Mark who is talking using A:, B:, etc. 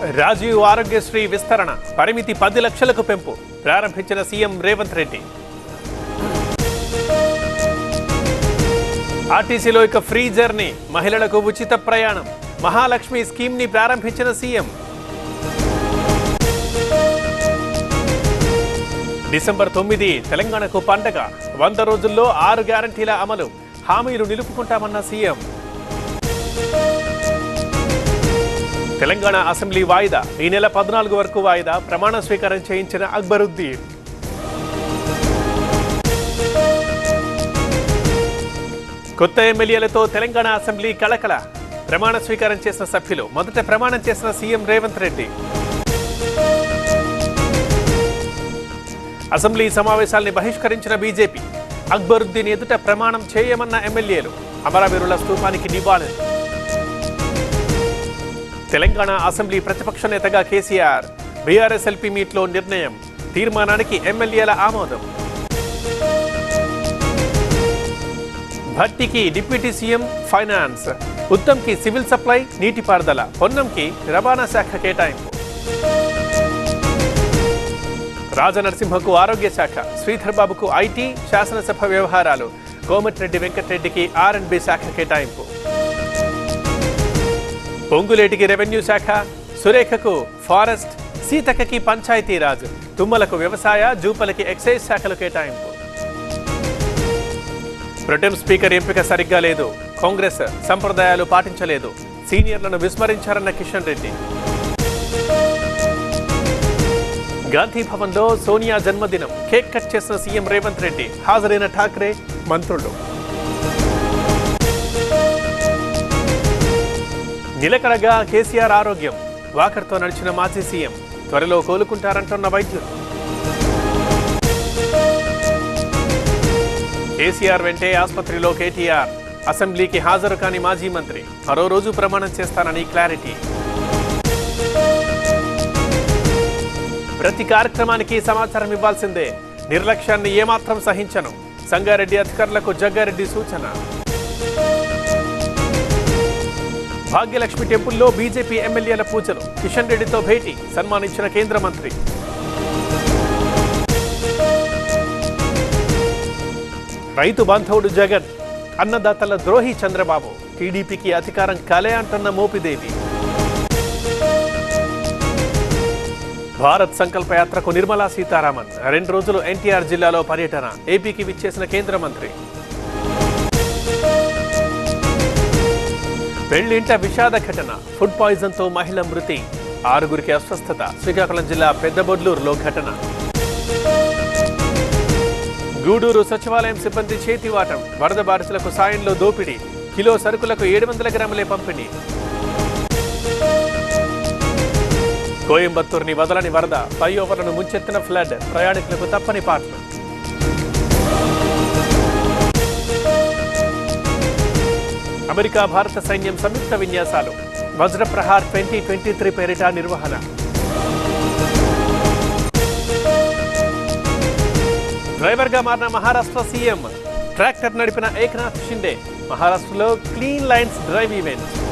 A: రాజీవ్ ఆరోగ్యశ్రీ విస్తరణ పరిమితి పది లక్షలకు పెంపు ప్రారంభించిన సీఎం రేవంత్ రెడ్డి ఆర్టీసీలో ఇక ఫ్రీ జర్నీ మహిళలకు ఉచిత ప్రయాణం మహాలక్ష్మి స్కీమ్ ని ప్రారంభించిన సీఎం డిసెంబర్ తొమ్మిది తెలంగాణకు పండగ వంద రోజుల్లో ఆరు గ్యారంటీల అమలు హామీలు నిలుపుకుంటామన్న సీఎం తెలంగాణ అసెంబ్లీ వాయిదా ఈ నెల పద్నాలుగు వరకు వాయిదా ప్రమాణ స్వీకారం చేయించిన అక్బరుద్దీన్ కొత్త ఎమ్మెల్యేలతో తెలంగాణ అసెంబ్లీ కళకళ ప్రమాణ స్వీకారం చేసిన సభ్యులు మొదట ప్రమాణం చేసిన సీఎం రేవంత్ రెడ్డి అసెంబ్లీ సమావేశాల్ని బహిష్కరించిన బీజేపీ అక్బరుద్దీన్ ఎదుట ప్రమాణం చేయమన్న ఎమ్మెల్యేలు అమరవీరుల స్తూపానికి నివాళులు తెలంగాణ అసెంబ్లీ ప్రతిపక్ష నేతగా కేసీఆర్ బీఆర్ఎస్ ఎల్పీ మీట్లో నిర్ణయం తీర్మానానికి ఎమ్మెల్యేల ఆమోదం భట్టికి డిప్యూటీ సీఎం ఫైనాన్స్ ఉత్తమ్కి సివిల్ సప్లై నీటిపారుదల పొన్నంకి రవాణా శాఖ కేటాయింపు రాజనరసింహకు ఆరోగ్య శాఖ శ్రీధర్ బాబుకు ఐటీ శాసనసభ వ్యవహారాలు కోమటిరెడ్డి వెంకటరెడ్డికి ఆర్ అండ్ బి శాఖ కేటాయింపు పొంగులేటికి రెవెన్యూ శాఖ సురేఖకు ఫారెస్ట్ సీతక్కకి పంచాయతీరాజ్ తుమ్మలకు వ్యవసాయ జూపలకి ఎక్సైజ్ శాఖలు కేటాయింపు ప్రొటెం స్పీకర్ ఎంపిక సరిగ్గా లేదు కాంగ్రెస్ సంప్రదాయాలు పాటించలేదు సీనియర్లను విస్మరించారన్న కిషన్ రెడ్డి గాంధీ భవన్లో సోనియా జన్మదినం కేక్ కట్ చేసిన సీఎం రేవంత్ రెడ్డి హాజరైన ఠాక్రే మంత్రులు నిలకడగా కేసీఆర్ ఆరోగ్యం వాకర్తో నడిచిన మాజీ సీఎం త్వరలో కోలుకుంటారంటున్న వైద్యులు కేసీఆర్ వెంటే ఆసుపత్రిలో కేటీఆర్ అసెంబ్లీకి హాజరు కాని మాజీ మంత్రి మరో రోజు ప్రమాణం చేస్తానని క్లారిటీ ప్రతి కార్యక్రమానికి సమాచారం ఇవ్వాల్సిందే నిర్లక్ష్యాన్ని ఏమాత్రం సహించను సంగారెడ్డి అధికారులకు జగ్గారెడ్డి సూచన భాగ్యలక్ష్మి టెంపుల్లో బీజేపీ ఎమ్మెల్యేల పూజలు కిషన్ రెడ్డితో భేటీ సన్మానించిన కేంద్ర మంత్రి రైతు బాంధవుడు జగన్ అన్నదాతల ద్రోహి చంద్రబాబు టీడీపీకి అధికారం కలే అంటున్న మోపిదేవి భారత్ సంకల్ప యాత్రకు నిర్మలా సీతారామన్ రెండు రోజులు ఎన్టీఆర్ జిల్లాలో పర్యటన ఏపీకి విచ్చేసిన కేంద్ర మంత్రి పెళ్లింట విషాద ఘటన ఫుడ్ పాయిజన్తో మహిళ మృతి ఆరుగురికి అస్వస్థత శ్రీకాకుళం జిల్లా పెద్దబొడ్లూరులో ఘటన గూడూరు సచివాలయం సిబ్బంది చేతివాటం వరద బాధితులకు సాయంలో దోపిడీ కిలో సరుకులకు ఏడు వందల గ్రాములే పంపిణీ కోయంబత్తూరుని వదలని వరద ఫ్లైఓవర్లను ముంచెత్తిన ఫ్లడ్ ప్రయాణికులకు తప్పని పాటలు అమెరికా భారత సైన్యం సంయుక్త విన్యాసాలు వజ్రప్రహార్ ట్వంటీ ట్వంటీ త్రీ పేరిట నిర్వహణ డ్రైవర్గా మారిన మహారాష్ట్ర సీఎం ట్రాక్టర్ నడిపిన ఏకనాథ్ షిండే మహారాష్ట్రలో క్లీన్ లైన్స్ డ్రైవ్ ఈవెంట్